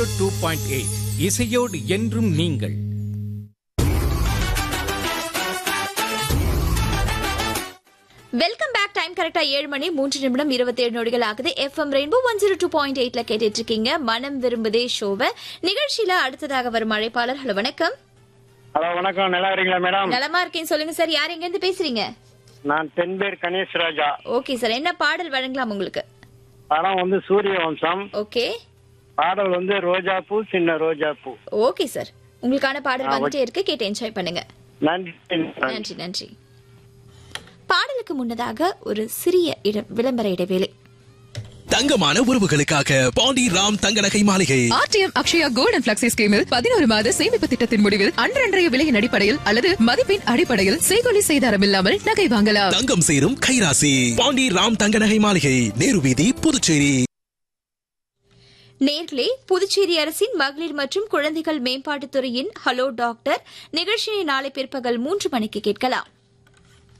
two point eight இசையோடு என்றும் நீங்கள் வெல்கம் பேக் டைம் கரெக்டா ஏழு மணி மூன்று நிமிடம் இருபத்தி ஏழு நொடிகள் ஆகுது FM rainbow one zero two point எயிட்ல கேட்டுட்டு இருக்கீங்க மனம் விரும்புதே ஷோவை நிகழ்ச்சியில அடுத்ததாக வரும் அழைப்பாளர் ஹலோ வணக்கம் ஹலோ வணக்கம் நல்லா இருக்கீங்களா மேடம் நலமா இருக்கேன் சொல்லுங்க சார் யார் எங்க இருந்து பேசுறீங்க நான் தென்பேர் கணேஷ் ராஜா ஓகே சார் என்ன பாடல் வழங்கலாம் உங்களுக்கு படம் வந்து சூரிய வம்சம் ஓகே பாடல் வந்து ரோஜா பூ சின்ன ரோஜா பூ ஓகே சார் உங்களுக்கான பாடல் வந்துட்டே இருக்கு கேட்டு என்ஜாய் பண்ணுங்க நன்றி நன்றி நன்றி பாடலுக்கு முன்னதாக ஒரு சிறிய இட- விளம்பர இடைவேளை தங்கமான உறவுகளுக்காக பாண்டி ராம் தங்க நகை மாளிகை RTM Akshaya gold and flexi ஸ்கீமில் பதினோரு மாத சேமிப்பு திட்டத்தின் முடிவில் அன்றன்றைய விலையின் அடிப்படையில் அல்லது மதிப்பின் அடிப்படையில் செய்கொலி செய்தாரம் இல்லாமல் நகை வாங்கலாம் தங்கம் சேரும் கைராசி பாண்டி ராம் தங்க நகை மாளிகை நேரு வீதி புதுச்சேரி நேர்களே புதுச்சேரி அரசின் மகளிர் மற்றும் குழந்தைகள் மேம்பாட்டுத் துறையின் ஹலோ டாக்டர் நிகழ்ச்சியை நாளை பிற்பகல் மூன்று மணிக்கு கேட்கலாம்